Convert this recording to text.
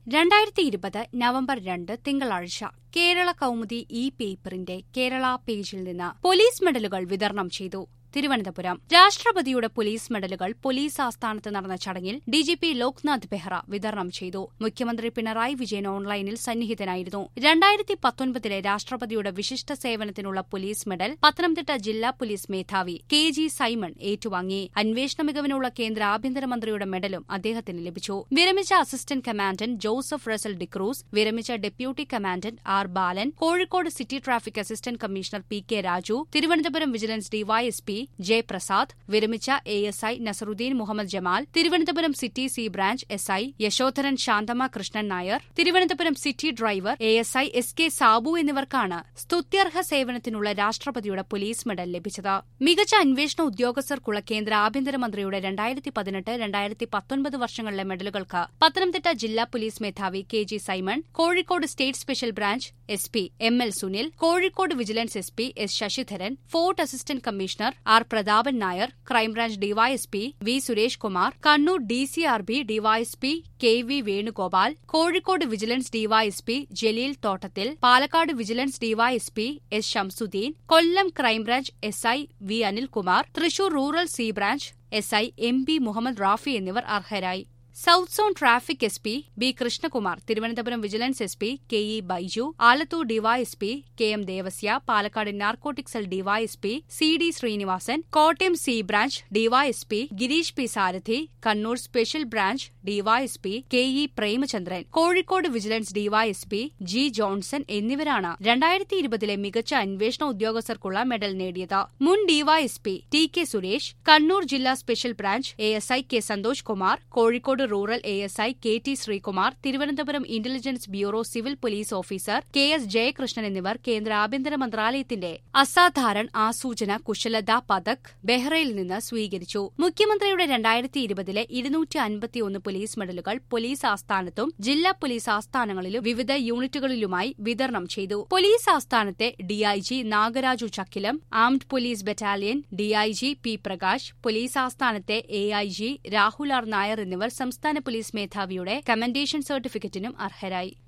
രണ്ടായിരത്തി ഇരുപത് നവംബർ രണ്ട് തിങ്കളാഴ്ച കേരള കൗമുദി ഈ പേപ്പറിന്റെ കേരള പേജിൽ നിന്ന് പോലീസ് മെഡലുകൾ വിതരണം ചെയ്തു തിരുവനന്തപുരം രാഷ്ട്രപതിയുടെ പോലീസ് മെഡലുകൾ പോലീസ് ആസ്ഥാനത്ത് നടന്ന ചടങ്ങിൽ ഡിജിപി ലോക്നാഥ് ബെഹ്റ വിതരണം ചെയ്തു മുഖ്യമന്ത്രി പിണറായി വിജയൻ ഓൺലൈനിൽ സന്നിഹിതനായിരുന്നു രണ്ടായിരത്തി പത്തൊൻപതിലെ രാഷ്ട്രപതിയുടെ വിശിഷ്ട സേവനത്തിനുള്ള പോലീസ് മെഡൽ പത്തനംതിട്ട ജില്ലാ പോലീസ് മേധാവി കെ ജി സൈമൺ ഏറ്റുവാങ്ങി അന്വേഷണ മികവിനുള്ള കേന്ദ്ര ആഭ്യന്തരമന്ത്രിയുടെ മെഡലും അദ്ദേഹത്തിന് ലഭിച്ചു വിരമിച്ച assistant commandant Joseph Russell D'Cruz വിരമിച്ച deputy commandant R Balan Kozhikode city traffic assistant commissioner P K Raju Thiruvananthapuram vigilance DySP Jayaprasad വിരമിച്ച A S I Nasaruddin Muhammad Jamal Thiruvananthapuram city C branch S I Yashodharan Shanthama Krishnan Nair Thiruvananthapuram city driver A S I S K Sabu എന്നിവർക്കാണ് സ്തുത്യർഹ സേവനത്തിനുള്ള രാഷ്ട്രപതിയുടെ police medal ലഭിച്ചത് മികച്ച അന്വേഷണ ഉദ്യോഗസ്ഥർക്കുള്ള കേന്ദ്ര ആഭ്യന്തരമന്ത്രിയുടെ രണ്ടായിരത്തി പതിനെട്ട് രണ്ടായിരത്തി പത്തൊൻപത് വർഷങ്ങളിലെ മെഡലുകൾക്ക് പത്തനംതിട്ട ജില്ലാ പോലീസ് മേധാവി K G Simon Kozhikode state special branch S P M L Sunil Kozhikode vigilance S P S Sasidharan Fort assistant commissioner R Prathapan Nair crime branch DySP V Suresh Kumar Kannur DCRB DySP K V Venugopal Kozhikode vigilance DySP Jaleel Thottathil Palakkad vigilance DySP S Shamsuddin Kollam crime branch S I V Anilkumar Thrissur rural C branch S I M B Muhammad Rafi എന്നിവർ അർഹരായി south zone traffic S P B Krishnakumar Thiruvananthapuram vigilance S P K E Baiju Alathur DySP K M Devasya Palakkad narcotic cell DySP C D Srinivasan Kottayam C branch DySP Gireesh P Sarathi Kannur special branch DySP K E Premachandran Kozhikode vigilance DySP G Johnson എന്നിവരാണ് രണ്ടായിരത്തി ഇരുപതിലെ മികച്ച അന്വേഷണ ഉദ്യോഗസ്ഥർക്കുള്ള medal നേടിയത് മുൻ DySP T K Suresh Kannur ജില്ലാ special branch A S I K Santhosh Kumar Kozhikode rural A S I K T Sreekumar Thiruvananthapuram intelligence bureau civil police officer K S Jayakrishnan എന്നിവർ കേന്ദ്ര ആഭ്യന്തര മന്ത്രാലയത്തിന്റെ അസാധാരണ ആസൂചന കുശലത പതക് ബെഹ്റയിൽ നിന്ന് സ്വീകരിച്ചു മുഖ്യമന്ത്രിയുടെ രണ്ടായിരത്തി ഇരുപതിലെ ഇരുന്നൂറ്റി അൻപത്തിയൊന്ന് പോലീസ് മെഡലുകൾ പോലീസ് ആസ്ഥാനത്തും ജില്ലാ പോലീസ് ആസ്ഥാനങ്ങളിലും വിവിധ യൂണിറ്റുകളിലുമായി വിതരണം ചെയ്തു പോലീസ് ആസ്ഥാനത്തെ DIG Nagaraju Chakkilam armed police battalion DIG P Prakash police ആസ്ഥാനത്തെ എഐജി രാഹുൽ ആർ നായർ എന്നിവർ സംസ്ഥാന പോലീസ് മേധാവിയുടെ കമന്റേഷൻ സർട്ടിഫിക്കറ്റിനും അർഹരായി